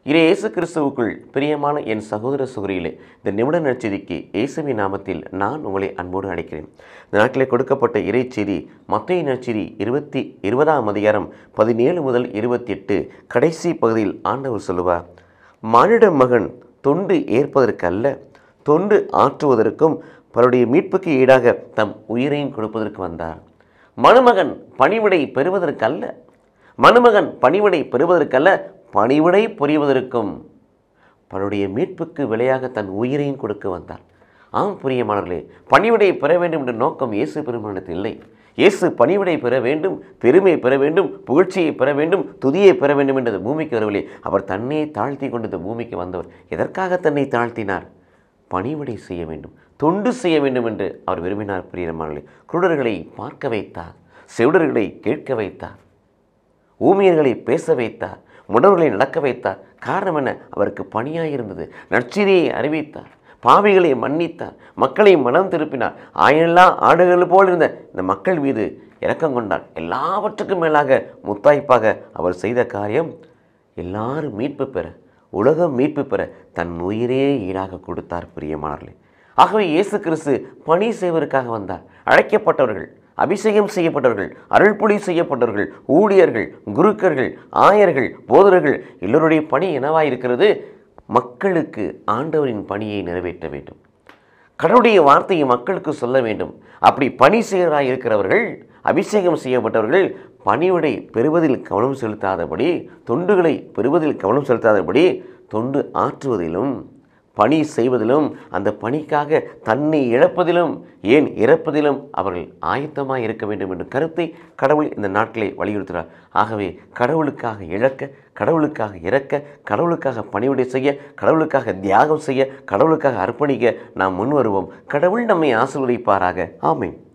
இறை இயேசு கிறிஸ்துவுக்குள் பிரியமான என் சகோதர சகோதரிகளே இந்த நிமிட நற்செய்திக்கு இயேசுவின் நாமத்தில் நான் உங்களை அன்போடு அழைக்கிறேன் இந்த நாட்டிலே கொடுக்கப்பட்ட இறைச்செய்தி மத்திய நற்செய்தி இருபத்தி இருபதாம் அதிகாரம் பதினேழு முதல் இருபத்தி எட்டு கடைசி பகுதியில் ஆண்டவர் சொல்லுவார் மானிட மகன் தொண்டு ஏற்பதற்கல்ல தொண்டு ஆற்றுவதற்கும் பலருடைய மீட்புக்கு ஈடாக தம் உயிரையும் கொடுப்பதற்கு வந்தார் மணமகன் பணிவிடை பெறுவதற்கல்ல மணமகன் பணிவிடை பெறுவதற்கல்ல பணிவிடை புரிவதற்கும் பலருடைய மீட்புக்கு விலையாக தன் உயிரையும் கொடுக்க வந்தார் ஆம் பிரியமானவர்களே பணிவிடை பெற வேண்டும் என்ற நோக்கம் இயேசு பெருமானத்தில் இல்லை இயேசு பணிவிடை பெற வேண்டும் பெருமை பெற வேண்டும் புகழ்ச்சியை பெற வேண்டும் துதியை பெற வேண்டும் என்றது பூமிக்கு வரவில்லை அவர் தன்னை தாழ்த்தி கொண்டு இந்த பூமிக்கு வந்தவர் எதற்காக தன்னை தாழ்த்தினார் பணிவிடை செய்ய வேண்டும் தொண்டு செய்ய வேண்டும் என்று அவர் விரும்பினார் பிரியமானவர்களே குருடர்களை பார்க்க வைத்தார் செவிடர்களை கேட்க வைத்தார் ஊமியர்களை பேச வைத்தார் முடவர்களை நடக்க வைத்தார் காரணம் என்ன அவருக்கு பணியாயிருந்தது நற்செய்தியை அறிவித்தார் பாவிகளை மன்னித்தார் மக்களை மனம் திருப்பினார் ஆயிரம்லாம் ஆடுகள் போல் இருந்த இந்த மக்கள் மீது இரக்கம் கொண்டார் எல்லாவற்றுக்கும் மேலாக முத்தாய்ப்பாக அவர் செய்த காரியம் எல்லாரும் மீட்பு பெற உலகம் மீட்பு பெற தன் உயிரே ஈடாக கொடுத்தார் பிரியமானவர்களே ஆகவே இயேசு கிறிஸ்து பணி செய்வதற்காக வந்தார் அழைக்கப்பட்டவர்கள் அபிஷேகம் செய்யப்பட்டவர்கள் அருள்பொழி செய்யப்பட்டவர்கள் ஊழியர்கள் குருக்கர்கள் ஆயர்கள் போதர்கள் எல்லோருடைய பணி என்னவாக இருக்கிறது மக்களுக்கு ஆண்டவரின் பணியை நிறைவேற்ற வேண்டும் கடவுளுடைய வார்த்தையை மக்களுக்கு சொல்ல வேண்டும் அப்படி பணி செய்கிறராய் இருக்கிறவர்கள் அபிஷேகம் செய்யப்பட்டவர்கள் பணிவிடை பெறுவதில் கவனம் செலுத்தாதபடி தொண்டுகளை பெறுவதில் கவனம் செலுத்தாதபடி தொண்டு ஆற்றுவதிலும் பணி செய்வதிலும் அந்த பணிக்காக தன்னை இழப்பதிலும் ஏன் இறப்பதிலும் அவர்கள் ஆயத்தமாக இருக்க வேண்டும் என்ற கருத்தை கடவுள் இந்த நாட்களை வலியுறுத்துகிறார் ஆகவே கடவுளுக்காக இழக்க கடவுளுக்காக இறக்க கடவுளுக்காக பணிவிடை செய்ய கடவுளுக்காக தியாகம் செய்ய கடவுளுக்காக அர்ப்பணிக்க நாம் முன் வருவோம் கடவுள் நம்மை ஆசீர்வதிப்பாராக ஆமென்